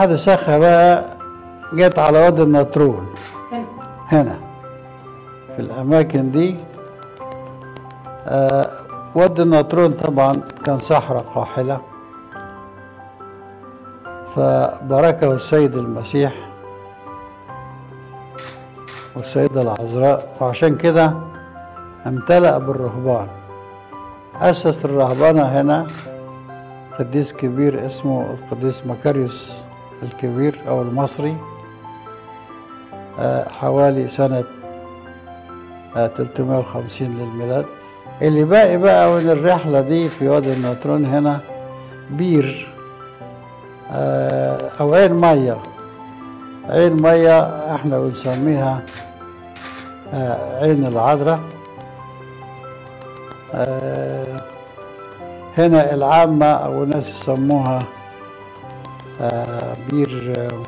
بعد سخة بقى جت على وادي النطرون هنا هنا في الأماكن دي آه وادي النطرون طبعا كان صحراء قاحلة فباركه السيد المسيح والسيدة العذراء وعشان كده امتلأ بالرهبان أسس الرهبانة هنا قديس كبير اسمه القديس مكاريوس الكبير أو المصري آه، حوالي سنة آه، 350 للميلاد اللي باقي بقى من الرحلة دي في وادي النطرون هنا بير آه، أو عين مية عين مية احنا بنسميها آه، عين العذراء آه، هنا العامة أو الناس يسموها آه، بير آه،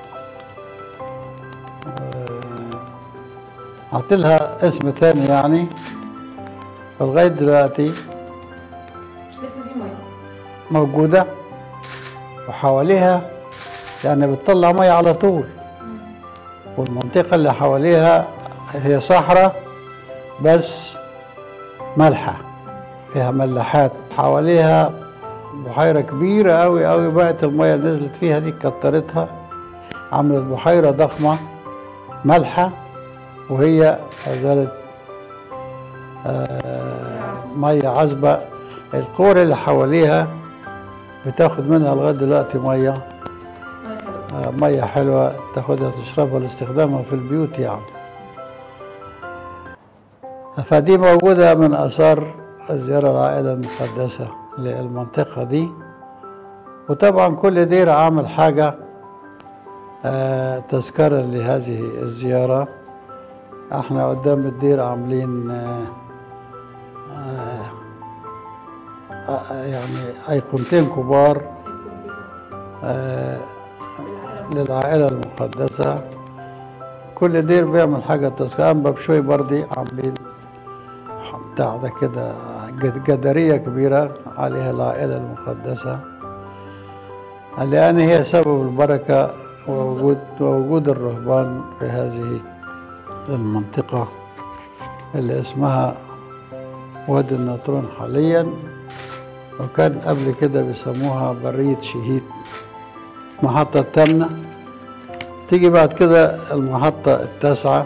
آه، عطيلها اسم تاني يعني فلغاية دلوقتي لسه في ميه موجودة وحواليها يعني بتطلع مية على طول والمنطقة اللي حواليها هي صحراء بس مالحة فيها ملاحات حواليها بحيرة كبيرة أوي أوي بقت المية اللي نزلت فيها دي كترتها عملت بحيرة ضخمة مالحة وهي زالت آه، مية عذبة القرى اللي حواليها بتاخد منها لغاية دلوقتي مية ميه حلوه آه، مية حلوة تاخدها تشربها لاستخدامها في البيوت يعني فدي موجودة من آثار الزيارة العائلة المقدسة للمنطقة دي وطبعا كل دير عامل حاجة آه، تذكارا لهذه الزيارة احنا قدام الدير عاملين آه، آه، آه، يعني أيقونتين كبار آه، للعائلة المقدسة كل دير بيعمل حاجة تذكار أنبا بشوي برضي عاملين بتاع ده كده جد- جدارية كبيرة عليها العائلة المقدسة لأن هي سبب البركة ووجود ووجود الرهبان في هذه المنطقة اللي اسمها وادي النطرون حاليا وكان قبل كده بيسموها برية شهيد محطة الثامنة تيجي بعد كده المحطة التاسعة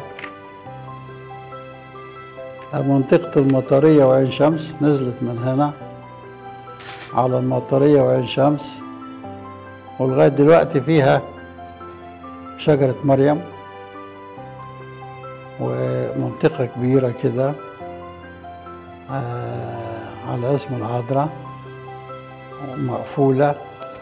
منطقة المطرية وعين شمس نزلت من هنا على المطرية وعين شمس ولغاية دلوقتي فيها شجرة مريم ومنطقة كبيرة كده آه، على اسم العذراء مقفولة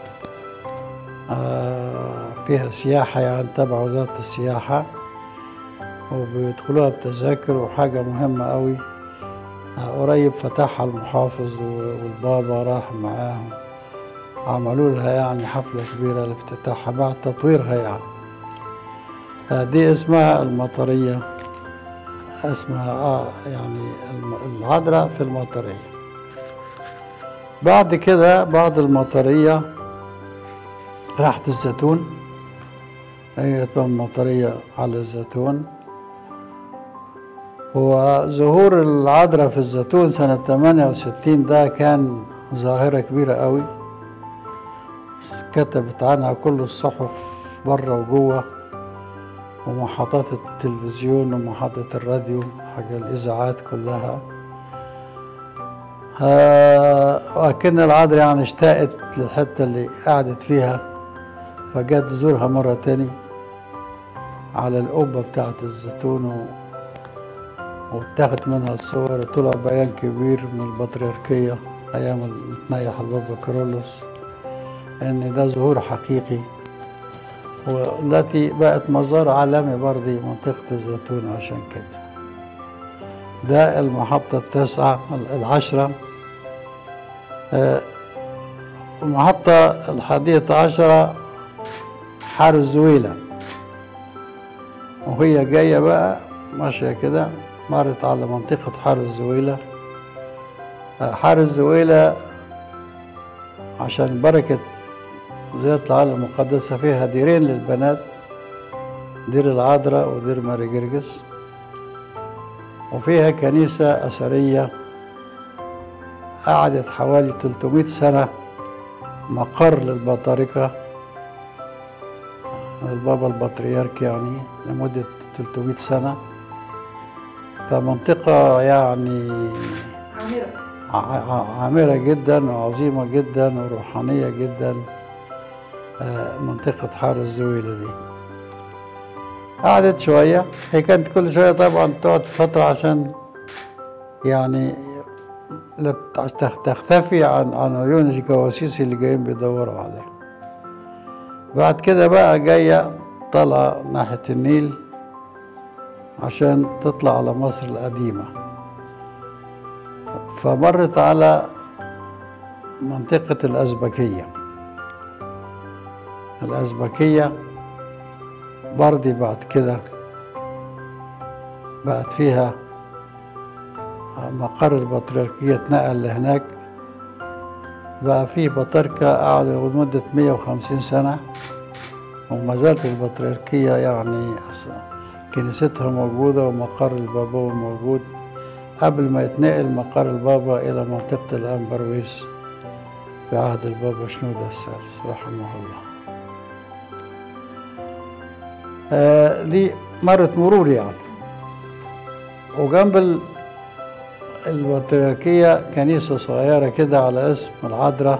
آه، فيها سياحة يعني تبع وزارة السياحة وبيدخلوها بتذاكر وحاجة مهمة قوي آه، قريب فتحها المحافظ و- والبابا راح معاهم عملوا لها يعني حفلة كبيرة لافتتاحها بعد تطويرها يعني آه، دي اسمها المطرية اسمها اه يعني الم- العذراء في المطرية بعد كده بعد المطرية راحت الزيتون هي اسمها المطرية على الزيتون وظهور العذراء في الزيتون سنة 68 ده كان ظاهرة كبيرة قوي كتبت عنها كل الصحف بره وجوه ومحطات التلفزيون ومحطة الراديو حاجة الإذاعات كلها ها- وكأن العذراء يعني اشتاقت للحتة اللي قعدت فيها فجت تزورها مرة تاني على القبة بتاعة الزيتون و... واتاخد منها الصور وطلع بيان كبير من البطريركية أيام المتنيح البابا كارولوس إن ده ظهور حقيقي والتي بقت مزار عالمي برضه منطقة الزيتون عشان كده ده المحطة التاسعة العشرة آه، المحطة الحادية عشرة حار الزويلة وهي جاية بقى ماشية كده مرت على منطقة حار الزويلة آه، حار الزويلة عشان بركة زيارة العالم المقدسة فيها ديرين للبنات دير العذراء ودير ماري جرجس وفيها كنيسة أثرية قعدت حوالي 300 سنة مقر للبطاركة البابا البطريرك يعني لمدة 300 سنة فمنطقة يعني عامرة ع- ع- عامرة جدا وعظيمة جدا وروحانية جدا آه، منطقة حار الزويلة دي قعدت شوية هي كانت كل شوية طبعا تقعد فترة عشان يعني لا تخ- تختفي عن عن عيون الجواسيس اللي جايين بيدوروا عليها بعد كده بقى جاية طالعة ناحية النيل عشان تطلع على مصر القديمة فمرت على منطقة الأزبكية الأزبكية بردي بعد كده بقت فيها مقر البطريركية اتنقل لهناك بقى فيه بطاركة قعدوا لمدة 150 سنة وما زالت البطريركية يعني أص- كنيستها موجودة ومقر البابا موجود قبل ما يتنقل مقر البابا إلى منطقة الأنبرويس في عهد البابا شنودة الثالث رحمه الله آه دي مرت مرور يعني وجنب ال- البطريركية كنيسة صغيرة كده على اسم العذراء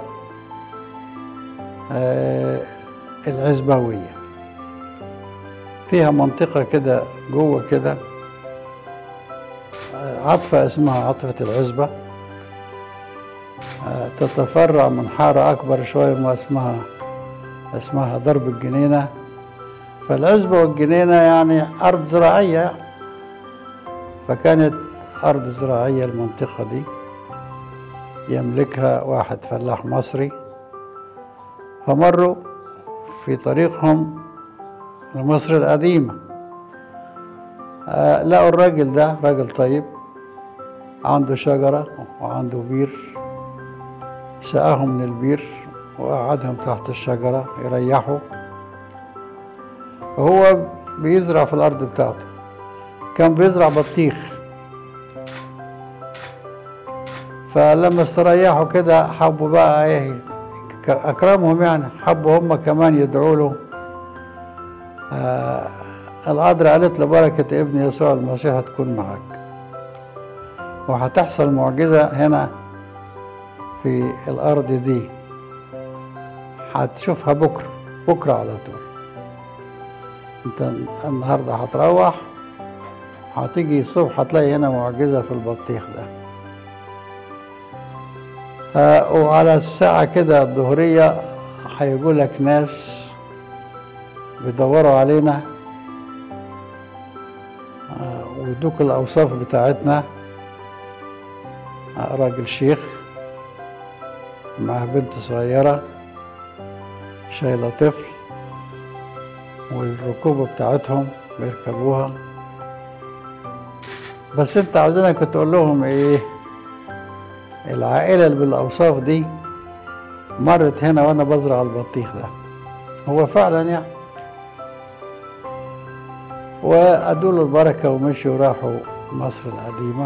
آه العزبوية فيها منطقة كده جوه كده آه، عطفة اسمها عطفة العزبة آه، تتفرع من حارة أكبر شوية ما اسمها اسمها درب الجنينة فالعزبة والجنينة يعني أرض زراعية فكانت أرض زراعية المنطقة دي يملكها واحد فلاح مصري فمروا في طريقهم لمصر القديمة آه، لقوا الراجل ده راجل طيب عنده شجرة وعنده بير سقاهم من البير وقعدهم تحت الشجرة يريحوا وهو بيزرع في الأرض بتاعته كان بيزرع بطيخ فلما استريحوا كده حبوا بقى ايه ك- اكرمهم يعني حبوا هم كمان يدعوا له آه العذراء قالت له بركة ابن يسوع المسيح تكون معك وهتحصل معجزة هنا في الأرض دي هتشوفها بكرة بكرة على طول انت النهاردة هتروح هتيجي الصبح هتلاقي هنا معجزة في البطيخ ده آه، وعلى الساعة كده الظهرية هيجوا لك ناس بيدوروا علينا آه، ويدوك الأوصاف بتاعتنا آه، راجل شيخ مع بنت صغيرة شايلة طفل والركوبة بتاعتهم بيركبوها بس انت عاوزينك تقول لهم ايه العائلة اللي بالأوصاف دي مرت هنا وأنا بزرع البطيخ ده هو فعلا يعني وأدوا له البركة ومشوا راحوا مصر القديمة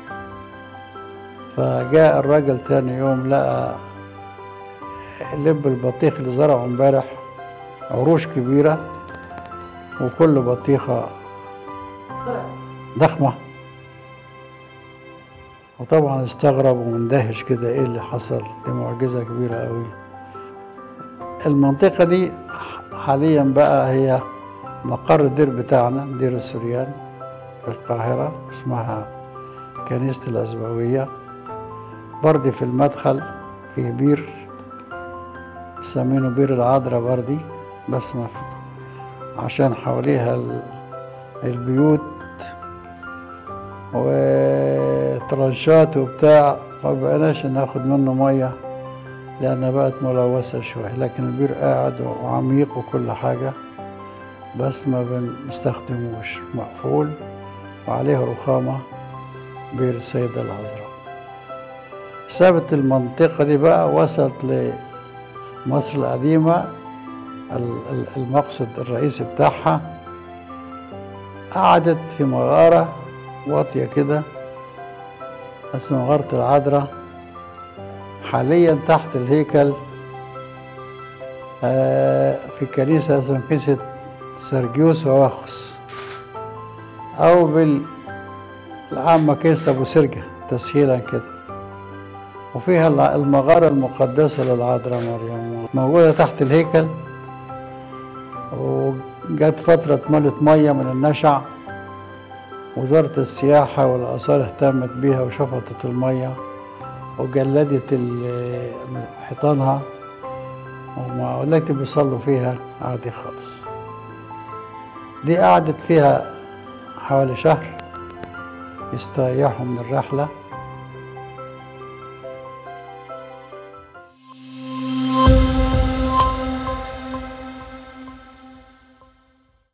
فجاء الراجل تاني يوم لقى لب البطيخ اللي زرعه امبارح عروش كبيرة وكل بطيخة طلعت ضخمة وطبعا استغرب ومندهش كده ايه اللي حصل دي معجزة كبيرة قوي المنطقة دي حاليا بقى هي مقر الدير بتاعنا دير السريان في القاهرة اسمها كنيسة الأزبوية بردي في المدخل فيه بير مسمينه بير العذراء بردي بس ما في عشان حواليها ال- البيوت وترنشات وبتاع فبقناش ناخد منه ميه لأنها بقت ملوثة شوية لكن البير قاعد وعميق وكل حاجة بس ما بنستخدموش مقفول وعليه رخامة بير السيدة العذراء سابت المنطقة دي بقى وصلت مصر القديمة ال- ال- المقصد الرئيسي بتاعها قعدت في مغارة واطية كده اسمها مغارة العذراء حاليا تحت الهيكل آه، في كنيسة اسمها كنيسة سرجيوس وواخوس أو بالعامة كنيسة أبو سرجة تسهيلا كده وفيها الع- المغارة المقدسة للعذراء مريم موجودة تحت الهيكل وجت فترة اتملت مية من النشع وزارة السياحة والآثار اهتمت بيها وشفطت المية وجلدت ال- حيطانها وما ولكن بيصلوا فيها عادي خالص دي قعدت فيها حوالي شهر يستريحوا من الرحلة